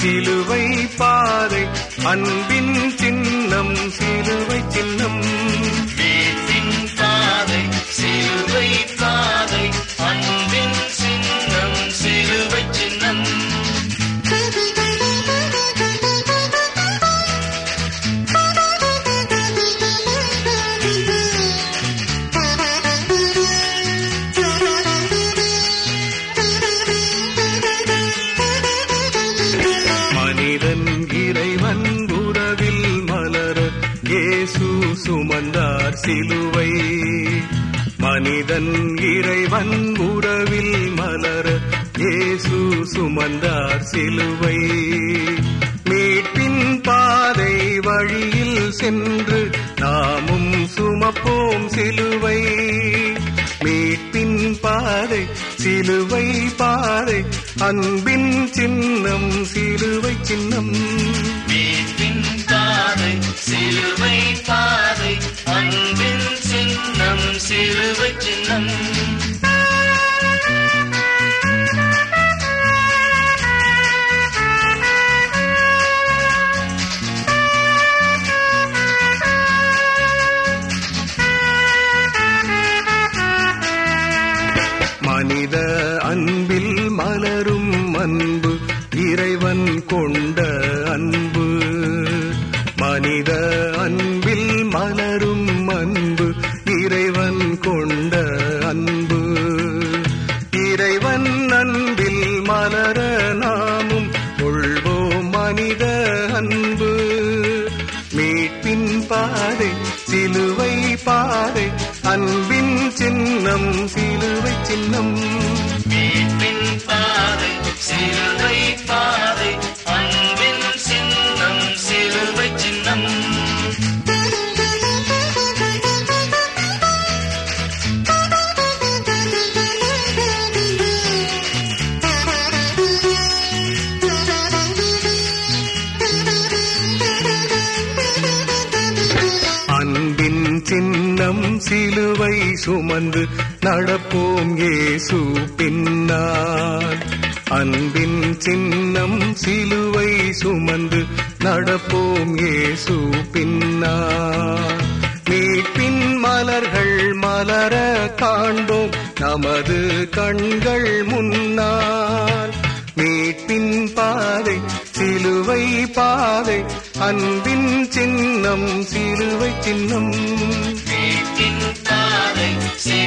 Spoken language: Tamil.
சிலுவை பாதை அன்பின் சின்னம் சிலுவை சின்னம் மீட்பின் பாதை சிலுவை பாதை அன்பின் சின்னம் சிலுவை சின்னம் மனிதன் இறைவன் உறவில் மலர இயேசு சுமந்தார் சிலுவை மனிதன் இறைவன் உறவில் மலர இயேசு சுமந்தார் சிலுவை மீட்பின் பாதை வழியில் சென்று நாமும் சுமப்போம் சிலுவை மீட்பின் பாதை சிலுவை பாதை அன்பின் சின்னம் சிலுவை சின்னம் மீட்பின் பாதை சிலுவை பாதை அன்பின் சின்னம் சிலுவை சின்னம் மனித அன்பில் மலரும் அன்பு இறைவன் கொண்ட அன்பு மனித அன்பில் மலரும் அன்பு இறைவன் கொண்ட அன்பு இறைவன் அன்பில் மலர நாமும் கொள்வோம் மனித அன்பு மீட்பின் பாதை சிலுவை பாதை அன்பின் சின்னம் சிலுவை சின்னம் மீட்பின் பாதை சிலுவை பாதை அன்பின் சின்னம் சிலுவை சின்னம் அன்பின் சின்னம் சிலுவை சுமந்து நடப்போம் இயேசு பின்னால் அன்பின் சின்னம் சிலுவை சுமந்து நடப்போம் இயேசு பின்னால் மீட்பின் மலர்கள் மலர காண்போம் நமது கண்கள் முன்னால் மீட்பின் பாதை சிலுவை பாதை அன்பின் சின்னம் சிலுவை சின்னம் மீட்பின் பாதை சிலுவை